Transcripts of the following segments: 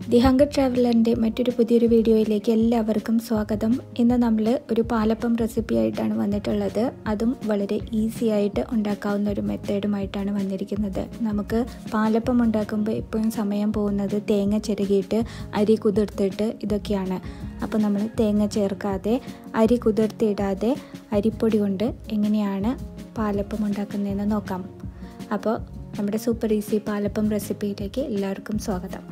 the hunger ട്രാവലറിൻ്റെ മറ്റൊരു പുതിയൊരു വീഡിയോയിലേക്ക് എല്ലാവർക്കും സ്വാഗതം ഇന്ന് നമ്മൾ ഒരു പാലപ്പം റെസിപ്പി ആയിട്ടാണ് വന്നിട്ടുള്ളത് അതും വളരെ ഈസി ആയിട്ട് ഉണ്ടാക്കാവുന്ന ഒരു മെത്തേഡുമായിട്ടാണ് വന്നിരിക്കുന്നത് നമുക്ക് പാലപ്പം ഉണ്ടാക്കുമ്പോൾ എപ്പോഴും സമയം പോകുന്നത് തേങ്ങ ചിരകിയിട്ട് അരി കുതിർത്തിട്ട് ഇതൊക്കെയാണ് അപ്പോൾ നമ്മൾ തേങ്ങ ചേർക്കാതെ അരി കുതിർത്തിയിടാതെ അരിപ്പൊടി കൊണ്ട് എങ്ങനെയാണ് പാലപ്പം ഉണ്ടാക്കുന്നതെന്ന് നോക്കാം അപ്പോൾ നമ്മുടെ സൂപ്പർ ഈസി പാലപ്പം റെസിപ്പിയിലേക്ക് എല്ലാവർക്കും സ്വാഗതം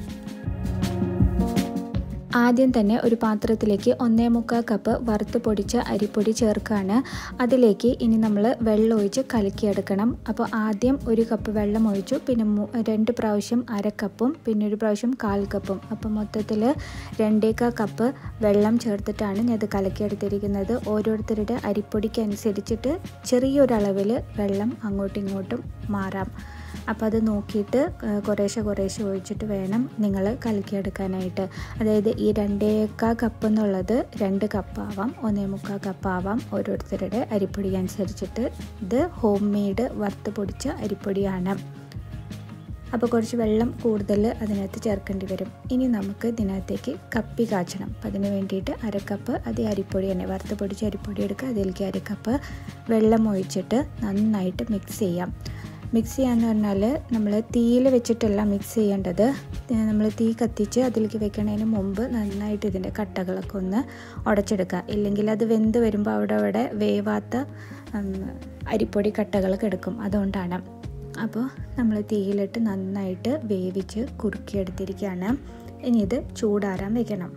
ആദ്യം തന്നെ ഒരു പാത്രത്തിലേക്ക് ഒന്നേ മുക്കാൽ കപ്പ് വറുത്ത് പൊടിച്ച അരിപ്പൊടി ചേർക്കുകയാണ് അതിലേക്ക് ഇനി നമ്മൾ വെള്ളം ഒഴിച്ച് കലക്കിയെടുക്കണം അപ്പോൾ ആദ്യം ഒരു കപ്പ് വെള്ളം ഒഴിച്ചു പിന്നെ രണ്ട് പ്രാവശ്യം അര കപ്പും പിന്നെ ഒരു പ്രാവശ്യം കാൽ കപ്പും അപ്പോൾ മൊത്തത്തിൽ രണ്ടേക്കാൽ കപ്പ് വെള്ളം ചേർത്തിട്ടാണ് ഞാൻ ഇത് കലക്കിയെടുത്തിരിക്കുന്നത് ഓരോരുത്തരുടെ അരിപ്പൊടിക്ക് അനുസരിച്ചിട്ട് ചെറിയൊരളവിൽ വെള്ളം അങ്ങോട്ടും ഇങ്ങോട്ടും മാറാം അപ്പോൾ അത് നോക്കിയിട്ട് കുറേശ്ശെ കുറേശ്ശെ ഒഴിച്ചിട്ട് വേണം നിങ്ങൾ കലക്കിയെടുക്കാനായിട്ട് അതായത് ഈ രണ്ടേക്കാൽ കപ്പ് എന്നുള്ളത് രണ്ട് കപ്പാവാം ഒന്നേ മുക്കാൽ കപ്പാവാം ഓരോരുത്തരുടെ അരിപ്പൊടി അനുസരിച്ചിട്ട് ഇത് ഹോം മെയ്ഡ് വറുത്ത് പൊടിച്ച അരിപ്പൊടിയാണ് അപ്പോൾ കുറച്ച് വെള്ളം കൂടുതൽ അതിനകത്ത് ചേർക്കേണ്ടി വരും ഇനി നമുക്ക് ഇതിനകത്തേക്ക് കപ്പി കാച്ചണം അപ്പം അതിന് വേണ്ടിയിട്ട് അരക്കപ്പ് അത് അരിപ്പൊടി തന്നെ വറുത്ത് പൊടിച്ച അരിപ്പൊടി എടുക്കുക അതിലേക്ക് അരക്കപ്പ് വെള്ളം ഒഴിച്ചിട്ട് നന്നായിട്ട് മിക്സ് ചെയ്യാം മിക്സ് ചെയ്യാന്ന് പറഞ്ഞാൽ നമ്മൾ തീയിൽ വെച്ചിട്ടല്ല മിക്സ് ചെയ്യേണ്ടത് നമ്മൾ തീ കത്തിച്ച് അതിലേക്ക് വെക്കണതിന് മുമ്പ് നന്നായിട്ട് ഇതിൻ്റെ കട്ടകളൊക്കെ ഒന്ന് ഉടച്ചെടുക്കുക ഇല്ലെങ്കിൽ അത് വെന്ത് വരുമ്പോൾ അവിടെ അവിടെ വേവാത്ത അരിപ്പൊടി കട്ടകൾ കിടക്കും അതുകൊണ്ടാണ് അപ്പോൾ നമ്മൾ തീയിലിട്ട് നന്നായിട്ട് വേവിച്ച് കുറുക്കിയെടുത്തിരിക്കുകയാണ് ഇനി ഇത് ചൂടാറാൻ വെക്കണം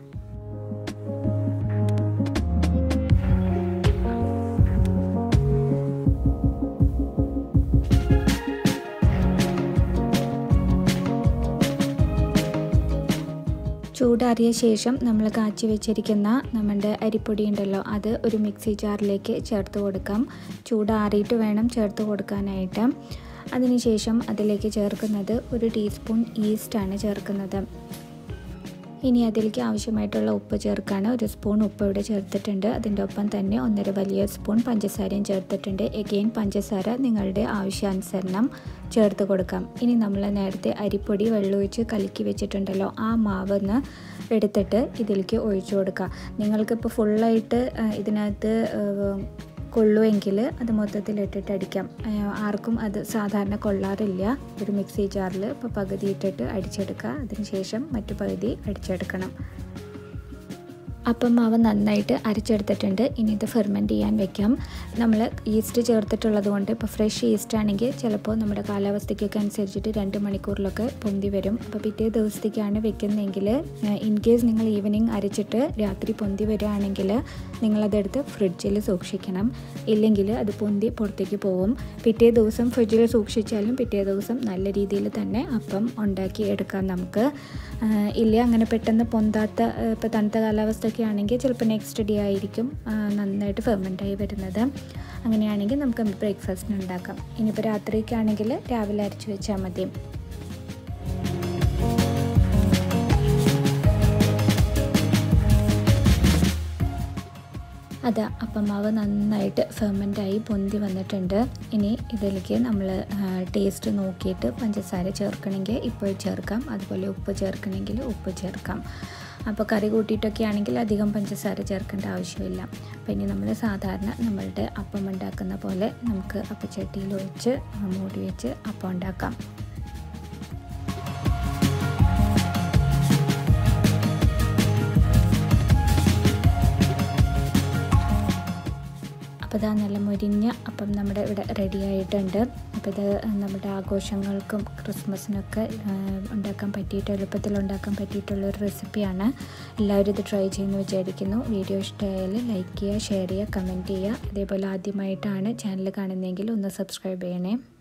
ചൂടാറിയ ശേഷം നമ്മൾ കാച്ചി വെച്ചിരിക്കുന്ന നമ്മുടെ അരിപ്പൊടി ഉണ്ടല്ലോ അത് ഒരു മിക്സി ജാറിലേക്ക് ചേർത്ത് കൊടുക്കാം ചൂടാറിയിട്ട് വേണം ചേർത്ത് കൊടുക്കാനായിട്ട് അതിനുശേഷം അതിലേക്ക് ചേർക്കുന്നത് ഒരു ടീസ്പൂൺ ഈസ്റ്റാണ് ചേർക്കുന്നത് ഇനി അതിലേക്ക് ആവശ്യമായിട്ടുള്ള ഉപ്പ് ചേർക്കാണ് ഒരു സ്പൂൺ ഉപ്പ് ഇവിടെ ചേർത്തിട്ടുണ്ട് അതിൻ്റെ ഒപ്പം തന്നെ ഒന്നര വലിയ സ്പൂൺ പഞ്ചസാരയും ചേർത്തിട്ടുണ്ട് എഗെയിൻ പഞ്ചസാര നിങ്ങളുടെ ആവശ്യാനുസരണം ചേർത്ത് കൊടുക്കാം ഇനി നമ്മൾ നേരത്തെ അരിപ്പൊടി വെള്ളമൊഴിച്ച് കലക്കി വെച്ചിട്ടുണ്ടല്ലോ ആ മാവെന്ന് എടുത്തിട്ട് ഇതിലേക്ക് ഒഴിച്ചു കൊടുക്കുക നിങ്ങൾക്കിപ്പോൾ ഫുള്ളായിട്ട് ഇതിനകത്ത് കൊള്ളുമെങ്കിൽ അത് മൊത്തത്തിൽ ഇട്ടിട്ട് അടിക്കാം ആർക്കും അത് സാധാരണ കൊള്ളാറില്ല ഒരു മിക്സി ജാറിൽ ഇപ്പോൾ പകുതി ഇട്ടിട്ട് അടിച്ചെടുക്കുക അതിനുശേഷം മറ്റു പകുതി അടിച്ചെടുക്കണം അപ്പം മാവ് നന്നായിട്ട് അരച്ചെടുത്തിട്ടുണ്ട് ഇനി ഇത് ഫെർമെൻറ്റ് ചെയ്യാൻ വെക്കാം നമ്മൾ ഈസ്റ്റ് ചേർത്തിട്ടുള്ളത് കൊണ്ട് ഇപ്പോൾ ഫ്രഷ് ഈസ്റ്റ് ആണെങ്കിൽ ചിലപ്പോൾ നമ്മുടെ കാലാവസ്ഥയ്ക്കൊക്കെ അനുസരിച്ചിട്ട് രണ്ട് മണിക്കൂറിലൊക്കെ പൊന്തി വരും അപ്പോൾ പിറ്റേ ദിവസത്തേക്കാണ് വെക്കുന്നതെങ്കിൽ ഇൻ കേസ് നിങ്ങൾ ഈവനിങ് അരച്ചിട്ട് രാത്രി പൊന്തി വരികയാണെങ്കിൽ നിങ്ങളതെടുത്ത് ഫ്രിഡ്ജിൽ സൂക്ഷിക്കണം ഇല്ലെങ്കിൽ അത് പൊന്തി പുറത്തേക്ക് പോവും പിറ്റേ ദിവസം ഫ്രിഡ്ജിൽ സൂക്ഷിച്ചാലും പിറ്റേ ദിവസം നല്ല രീതിയിൽ തന്നെ അപ്പം ഉണ്ടാക്കി എടുക്കാം നമുക്ക് ഇല്ല അങ്ങനെ പെട്ടെന്ന് പൊന്താത്ത ഇപ്പോൾ തണുത്ത കാലാവസ്ഥ ഒക്കെ ആണെങ്കിൽ ചിലപ്പോൾ നെക്സ്റ്റ് ഡേ ആയിരിക്കും നന്നായിട്ട് ഫെർമെൻ്റായി വരുന്നത് അങ്ങനെയാണെങ്കിൽ നമുക്ക് ബ്രേക്ക്ഫാസ്റ്റിന് ഉണ്ടാക്കാം ഇനിയിപ്പോൾ രാത്രിക്കാണെങ്കിൽ രാവിലെ അരച്ച് വെച്ചാൽ മതി അത് അപ്പം മാവ് നന്നായിട്ട് ഫെർമെൻ്റായി പൊന്തി വന്നിട്ടുണ്ട് ഇനി ഇതിലേക്ക് നമ്മൾ ടേസ്റ്റ് നോക്കിയിട്ട് പഞ്ചസാര ചേർക്കണമെങ്കിൽ ഇപ്പോൾ ചേർക്കാം അതുപോലെ ഉപ്പ് ചേർക്കണമെങ്കിൽ ഉപ്പ് ചേർക്കാം അപ്പോൾ കറി കൂട്ടിയിട്ടൊക്കെ ആണെങ്കിൽ അധികം പഞ്ചസാര ചേർക്കേണ്ട ആവശ്യമില്ല അപ്പോൾ ഇനി നമ്മൾ സാധാരണ നമ്മളുടെ അപ്പം ഉണ്ടാക്കുന്ന പോലെ നമുക്ക് അപ്പച്ചട്ടിയിൽ ഒഴിച്ച് മൂടി വെച്ച് അപ്പം ഉണ്ടാക്കാം അപ്പോൾ ഇതാ നല്ല മുരിഞ്ഞ അപ്പം നമ്മുടെ ഇവിടെ റെഡി ആയിട്ടുണ്ട് അപ്പോൾ ഇത് നമ്മുടെ ആഘോഷങ്ങൾക്കും ക്രിസ്മസിനൊക്കെ ഉണ്ടാക്കാൻ പറ്റിയിട്ട് എളുപ്പത്തിൽ ഉണ്ടാക്കാൻ പറ്റിയിട്ടുള്ളൊരു റെസിപ്പിയാണ് എല്ലാവരും ഇത് ട്രൈ ചെയ്യുന്നു വിചാരിക്കുന്നു വീഡിയോ ഇഷ്ടമായാൽ ലൈക്ക് ചെയ്യുക ഷെയർ ചെയ്യുക കമൻറ്റ് ചെയ്യുക അതേപോലെ ആദ്യമായിട്ടാണ് ചാനൽ കാണുന്നതെങ്കിൽ ഒന്ന് സബ്സ്ക്രൈബ് ചെയ്യണേ